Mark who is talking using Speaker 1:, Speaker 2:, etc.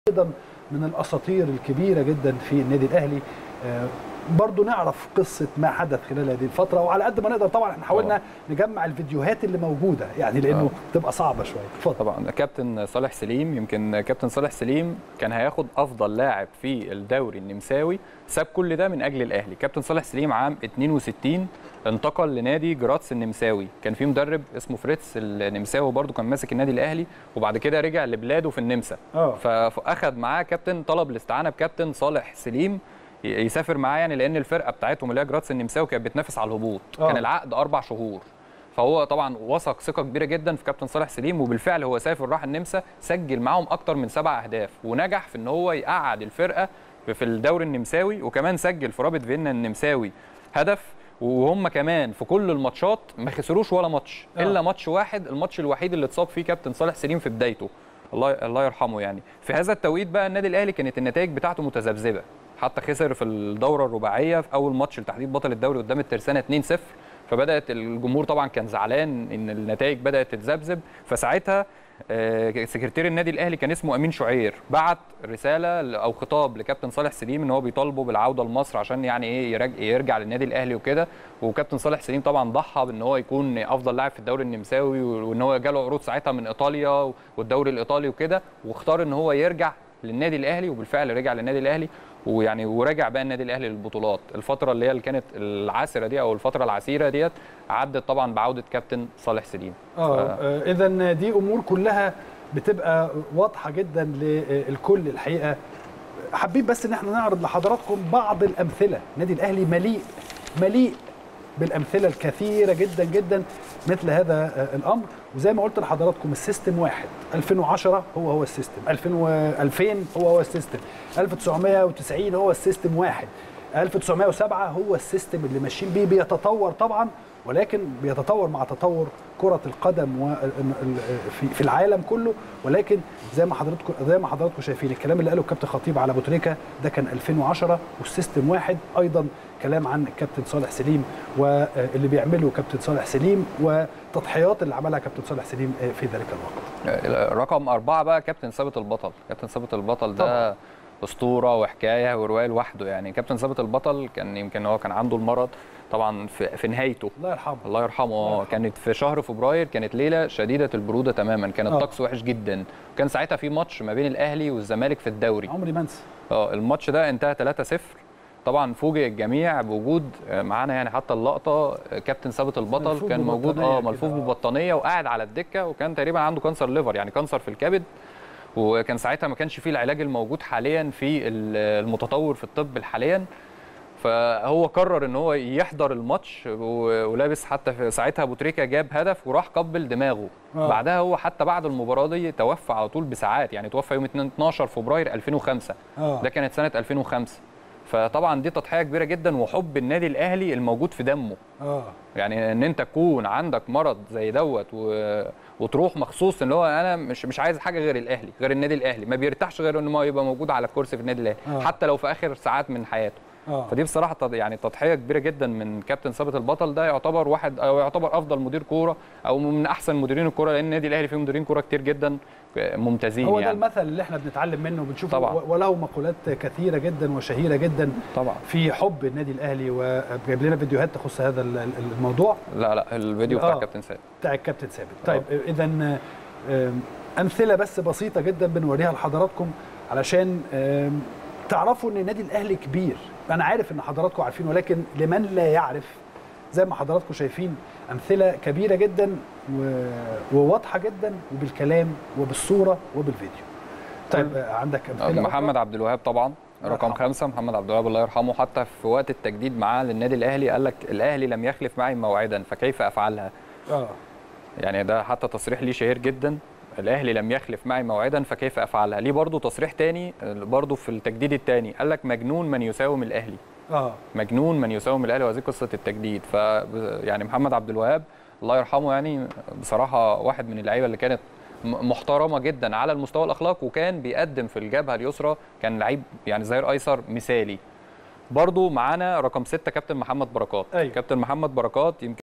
Speaker 1: ايضا من الاساطير الكبيره جدا في النادي الاهلي آه، برضو نعرف قصه ما حدث خلال هذه الفتره وعلى قد ما نقدر طبعا احنا حاولنا نجمع الفيديوهات اللي موجوده يعني لانه تبقى صعبه شويه اتفضل
Speaker 2: طبعا كابتن صالح سليم يمكن كابتن صالح سليم كان هياخد افضل لاعب في الدوري النمساوي ساب كل ده من اجل الاهلي كابتن صالح سليم عام 62 انتقل لنادي جراتس النمساوي كان في مدرب اسمه فريتز النمساوي برضو كان ماسك النادي الاهلي وبعد كده رجع لبلاده في النمسا
Speaker 1: اه
Speaker 2: فاخد معاه كابتن طلب الاستعانه بكابتن صالح سليم ي- يسافر معاه يعني لان الفرقه بتاعتهم اللي هي جراتس النمساوي كانت بتنافس على الهبوط
Speaker 1: آه.
Speaker 2: كان العقد اربع شهور فهو طبعا وثق ثقه كبيره جدا في كابتن صالح سليم وبالفعل هو سافر راح النمسا سجل معاهم اكتر من سبع اهداف ونجح في ان هو يقعد الفرقه في الدوري النمساوي وكمان سجل في رابط فيينا النمساوي هدف وهم كمان في كل الماتشات ما خسروش ولا ماتش
Speaker 1: آه.
Speaker 2: الا ماتش واحد الماتش الوحيد اللي اتصاب فيه كابتن صالح سليم في بدايته الله الله يرحمه يعني في هذا التوقيت بقى النادي الاهلي كانت النتائج بتاعته متذبذبه حتى خسر في الدوره الرباعيه في اول ماتش لتحديد بطل الدوري قدام الترسانه 2-0 فبدات الجمهور طبعا كان زعلان ان النتائج بدات تتذبذب فساعتها آه، سكرتير النادي الاهلي كان اسمه امين شعير بعت رساله ل- او خطاب لكابتن صالح سليم ان هو بيطالبه بالعوده لمصر عشان يعني ايه يرج- يرجع للنادي الاهلي وكده وكابتن صالح سليم طبعا ضحى بان هو يكون افضل لاعب في الدوري النمساوي وان هو جاله عروض ساعتها من ايطاليا والدوري الايطالي وكده واختار ان هو يرجع للنادي الاهلي وبالفعل رجع للنادي الاهلي ويعني ورجع بقى النادي الاهلي للبطولات الفتره اللي هي اللي كانت العاسره دي او الفتره العسيره ديت عدت طبعا بعوده كابتن صالح سليم
Speaker 1: اه اذا دي امور كلها بتبقى واضحه جدا للكل الحقيقه حابين بس ان احنا نعرض لحضراتكم بعض الامثله النادي الاهلي مليء مليء بالامثله الكثيره جدا جدا مثل هذا آه، الامر وزي ما قلت لحضراتكم السيستم واحد 2010 هو هو السيستم 2000 و- 2000 هو هو السيستم 1990 هو السيستم واحد 1907 هو السيستم اللي ماشيين بيه بيتطور طبعا ولكن بيتطور مع تطور كرة القدم و- ال- في في العالم كله ولكن زي ما حضراتكم زي ما حضراتكم شايفين الكلام اللي قاله الكابتن خطيب على ابو تريكه ده كان 2010 والسيستم واحد ايضا كلام عن الكابتن صالح سليم واللي بيعمله كابتن صالح سليم والتضحيات اللي عملها كابتن صالح سليم في ذلك الوقت.
Speaker 2: رقم أربعة بقى كابتن ثابت البطل كابتن ثابت البطل ده أسطورة وحكاية ورواية لوحده يعني كابتن ثابت البطل كان يمكن هو كان عنده المرض طبعا في, في نهايته
Speaker 1: الله يرحمه
Speaker 2: الله يرحمه
Speaker 1: الله
Speaker 2: آه،
Speaker 1: يرحمه.
Speaker 2: كانت في شهر فبراير كانت ليله شديده البروده تماما كان
Speaker 1: آه.
Speaker 2: الطقس وحش جدا كان ساعتها في ماتش ما بين الاهلي والزمالك في الدوري
Speaker 1: عمري ما انسى
Speaker 2: اه الماتش ده انتهى 3-0 طبعا فوجئ الجميع بوجود آه، معانا يعني حتى اللقطه آه، كابتن ثابت البطل
Speaker 1: ملفوف
Speaker 2: كان موجود
Speaker 1: ببطانية
Speaker 2: اه
Speaker 1: كده،
Speaker 2: ملفوف
Speaker 1: آه.
Speaker 2: ببطانيه وقاعد على الدكه وكان تقريبا عنده كانسر ليفر يعني كانسر في الكبد وكان ساعتها ما كانش فيه العلاج الموجود حاليا في ال- المتطور في الطب حاليا فهو قرر ان هو يحضر الماتش و- ولابس حتى في ساعتها ابو تريكه جاب هدف وراح قبل دماغه
Speaker 1: آه.
Speaker 2: بعدها هو حتى بعد المباراه دي توفى على طول بساعات يعني توفى يوم 12 فبراير 2005
Speaker 1: اه
Speaker 2: ده كانت سنه 2005 فطبعا دي تضحيه كبيره جدا وحب النادي الاهلي الموجود في دمه
Speaker 1: اه
Speaker 2: يعني ان انت تكون عندك مرض زي دوت و... وتروح مخصوص ان هو انا مش مش عايز حاجه غير الاهلي غير النادي الاهلي ما بيرتاحش غير انه ما يبقى موجود على الكرسي في النادي الاهلي
Speaker 1: آه.
Speaker 2: حتى لو في اخر ساعات من حياته
Speaker 1: اه
Speaker 2: فدي بصراحه تض- يعني تضحيه كبيره جدا من كابتن ثابت البطل ده يعتبر واحد او يعتبر افضل مدير كوره او من احسن مديرين الكوره لان النادي الاهلي فيه مديرين كوره كتير جدا ممتازين
Speaker 1: هو ده
Speaker 2: يعني
Speaker 1: المثل اللي احنا بنتعلم منه وبنشوفه
Speaker 2: طبعاً.
Speaker 1: و- وله مقولات كثيره جدا وشهيره جدا
Speaker 2: طبعا
Speaker 1: في حب النادي الاهلي وجايب لنا فيديوهات تخص هذا ال- ال- الموضوع
Speaker 2: لا لا الفيديو بتاع
Speaker 1: آه.
Speaker 2: كابتن ثابت
Speaker 1: بتاع الكابتن ثابت طيب اذا امثله بس بسيطه جدا بنوريها لحضراتكم علشان آم، تعرفوا ان النادي الاهلي كبير انا عارف ان حضراتكم عارفين ولكن لمن لا يعرف زي ما حضراتكم شايفين امثله كبيره جدا و... وواضحه جدا وبالكلام وبالصوره وبالفيديو طيب آه، عندك امثله
Speaker 2: محمد
Speaker 1: أخرى؟
Speaker 2: عبد الوهاب طبعا
Speaker 1: الله
Speaker 2: رقم
Speaker 1: يرحمه.
Speaker 2: خمسة محمد عبد الوهاب الله يرحمه حتى في وقت التجديد معاه للنادي الاهلي قال لك الاهلي لم يخلف معي موعدا فكيف افعلها
Speaker 1: اه
Speaker 2: يعني ده حتى تصريح ليه شهير جدا الاهلي لم يخلف معي موعدا فكيف افعلها ليه برضه تصريح تاني برضه في التجديد التاني قال لك مجنون من يساوم الاهلي
Speaker 1: اه
Speaker 2: مجنون من يساوم الاهلي وهذه قصه التجديد ف يعني محمد عبد الوهاب الله يرحمه يعني بصراحه واحد من اللعيبه اللي كانت م- محترمه جدا على المستوى الاخلاق وكان بيقدم في الجبهه اليسرى كان لعيب يعني ظهير ايسر مثالي برضو معانا رقم ستة كابتن محمد بركات
Speaker 1: أيوة.
Speaker 2: كابتن محمد بركات يمكن